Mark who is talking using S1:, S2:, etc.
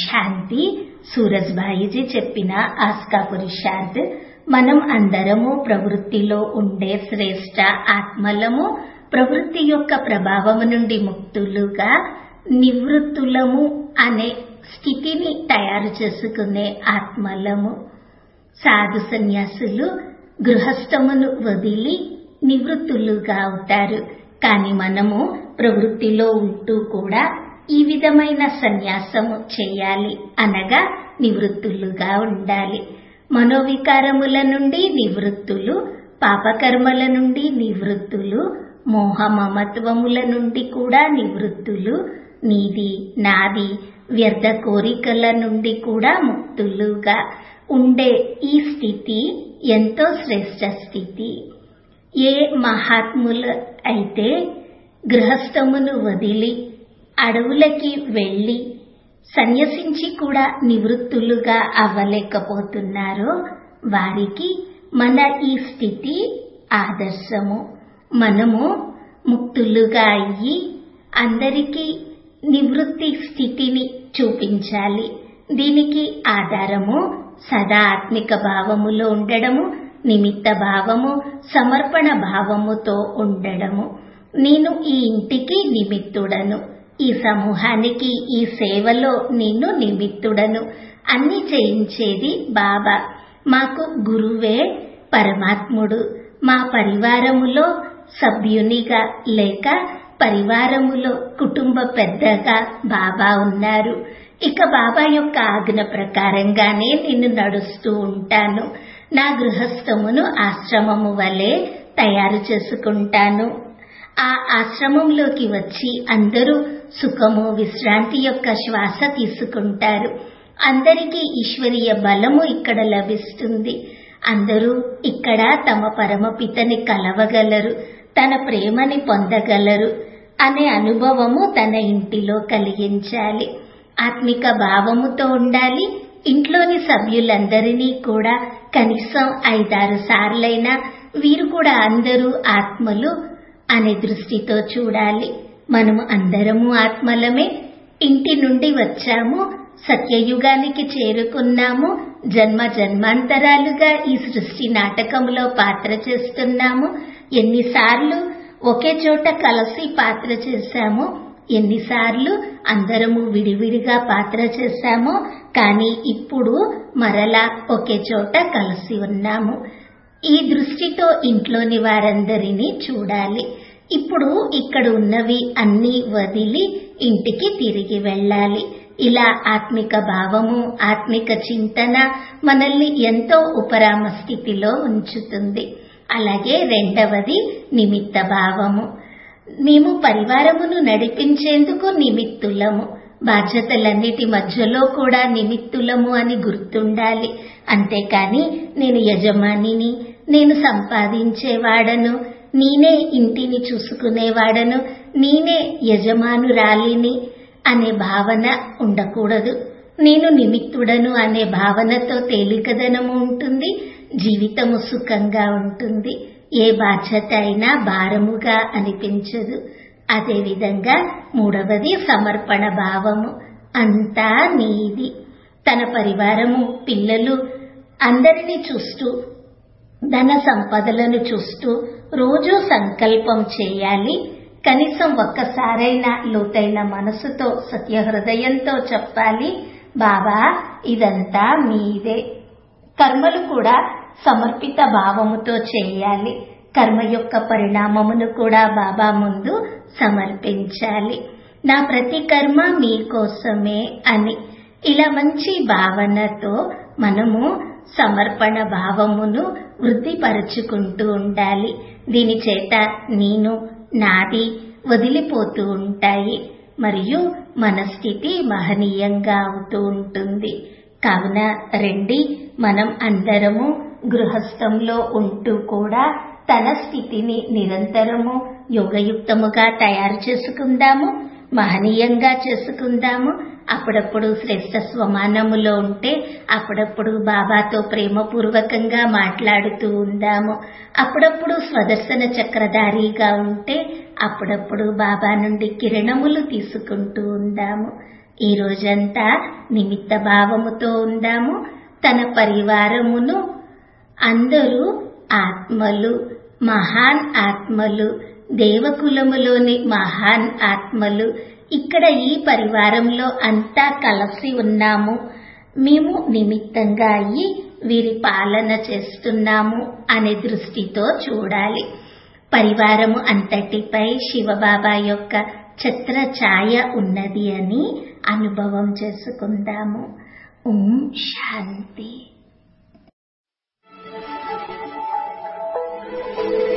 S1: శాంతి సూరజ్భాయిజీ చెప్పిన ఆస్కా పురుషార్థ్ మనం అందరము ప్రవృత్తిలో ఉండే శ్రేష్ట ఆత్మలము ప్రవృత్తి యొక్క ప్రభావము నుండి ముక్తులుగా నివృత్తులము అనే స్థితిని తయారు చేసుకునే ఆత్మలము సాధు సన్యాసులు గృహస్థమును వదిలి నివృత్తులుగా అవుతారు కానీ మనము ప్రవృత్తిలో ఉంటూ కూడా ఈ విధమైన సన్యాసము చేయాలి అనగా నివృత్తులుగా ఉండాలి మనోవికారముల నుండి నివృత్తులు పాపకర్మల నుండి నివృత్తులు మోహ మమత్వముల నుండి కూడా నివృత్తులు నీది నాది వ్యర్థ కోరికల నుండి కూడా ముక్తులుగా ఉండే ఈ స్థితి ఎంతో శ్రేష్ట స్థితి ఏ మహాత్ములు అయితే గృహస్థమును వదిలి అడవులకి వెళ్లి సన్యసించి కూడా నివృత్తులుగా అవ్వలేకపోతున్నారో వారికి మన ఈ స్థితి ఆదర్శము మనము ముక్తులుగా అయ్యి అందరికీ నివృత్తి స్థితిని చూపించాలి దీనికి ఆధారము సదా ఆత్మిక భావములో ఉండడము నిమిత్త భావము సమర్పణ భావముతో ఉండడము నేను ఈ ఇంటికి నిమిత్తుడను ఈ సమూహానికి ఈ సేవలో నేను నిమిత్తుడను అన్ని చేయించేది బాబా మాకు గురువే పరమాత్ముడు మా పరివారములో సభ్యునిగా లేక పరివారములో కుటుంబ పెద్దగా బాబా ఉన్నారు ఇక బాబా యొక్క ఆజ్ఞ ప్రకారంగానే నేను నడుస్తూ ఉంటాను నా గృహస్థమును ఆశ్రమము వలె తయారు చేసుకుంటాను ఆ ఆశ్రమంలోకి వచ్చి అందరూ సుఖము విశ్రాంతి యొక్క శ్వాస తీసుకుంటారు అందరికీ ఈశ్వరీయ బలము ఇక్కడ లభిస్తుంది అందరూ ఇక్కడ తమ పరమపితని కలవగలరు తన ప్రేమని పొందగలరు అనే అనుభవము తన ఇంటిలో కలిగించాలి ఆత్మిక భావముతో ఉండాలి ఇంట్లోని సభ్యులందరినీ కూడా కనీసం ఐదారు సార్లైనా వీరు కూడా అందరూ ఆత్మలు అనే దృష్టితో చూడాలి మనము అందరము ఆత్మలమే ఇంటి నుండి వచ్చాము సత్యయుగానికి చేరుకున్నాము జన్మ జన్మాంతరాలుగా ఈ సృష్టి నాటకంలో పాత్ర చేస్తున్నాము ఎన్నిసార్లు ఒకే చోట కలిసి పాత్ర చేశాము ఎన్నిసార్లు అందరము విడివిడిగా పాత్ర చేశామో కానీ ఇప్పుడు మరలా ఒకే చోట కలిసి ఉన్నాము ఈ దృష్టితో ఇంట్లోని వారందరినీ చూడాలి ఇప్పుడు ఇక్కడ ఉన్నవి అన్నీ వదిలి ఇంటికి తిరిగి వెళ్ళాలి ఇలా ఆత్మిక భావము ఆత్మిక చింతన మనల్ని ఎంతో ఉపరామ స్థితిలో ఉంచుతుంది అలాగే రెండవది నిమిత్త భావము మేము పరివారమును నడిపించేందుకు నిమిత్తులము బాధ్యతలన్నిటి మధ్యలో కూడా నిమిత్తులము అని గుర్తుండాలి అంతేకాని నేను యజమానిని నేను సంపాదించేవాడను నేనే ఇంటిని చూసుకునేవాడను నేనే యజమానురాలిని అనే భావన ఉండకూడదు నేను నిమిత్తుడను అనే భావనతో తేలికదనము ఉంటుంది జీవితము సుఖంగా ఉంటుంది ఏ బాధ్యత అయినా భారముగా అనిపించదు అదేవిధంగా మూడవది సమర్పణ భావము అంతా నీది తన పరివారము పిల్లలు అందరినీ చూస్తూ ధన సంపదలను చూస్తూ రోజూ సంకల్పం చేయాలి కనీసం ఒక్కసారైనా లోతైన మనసుతో సత్యహృదయంతో చెప్పాలి బాబా ఇదంతా మీదే కర్మలు కూడా సమర్పిత భావముతో చేయాలి కర్మ యొక్క పరిణామమును కూడా బాబా ముందు సమర్పించాలి నా ప్రతి కర్మ మీకోసమే అని ఇలా మంచి భావనతో మనము సమర్పణ భావమును వృద్ధిపరుచుకుంటూ ఉండాలి దీని చేత నేను నాది వదిలిపోతూ ఉంటాయి మరియు మన స్థితి మహనీయంగా అవుతూ ఉంటుంది కావున రండి మనం అందరము గృహస్థంలో ఉంటూ కూడా తన స్థితిని నిరంతరము యోగయుక్తముగా తయారు చేసుకుందాము మహనీయంగా చేసుకుందాము అప్పుడప్పుడు శ్రేష్ట స్వమానములో ఉంటే అప్పుడప్పుడు బాబాతో ప్రేమపూర్వకంగా మాట్లాడుతూ ఉందాము అప్పుడప్పుడు స్వదర్శన చక్రధారిగా ఉంటే అప్పుడప్పుడు బాబా నుండి కిరణములు తీసుకుంటూ ఉందాము ఈ రోజంతా నిమిత్త భావముతో ఉందాము తన పరివారమును అందరూ ఆత్మలు మహాన్ ఆత్మలు దేవకులములోని మహాన్ ఆత్మలు ఇక్కడ ఈ పరివారంలో అంతా కలిసి ఉన్నాము మేము నిమిత్తంగా అయ్యి వీరి పాలన చేస్తున్నాము అనే దృష్టితో చూడాలి పరివారము అంతటిపై శివబాబా యొక్క ఛత్ర ఛాయ ఉన్నది అని అనుభవం చేసుకుందాము ఓం శాంతి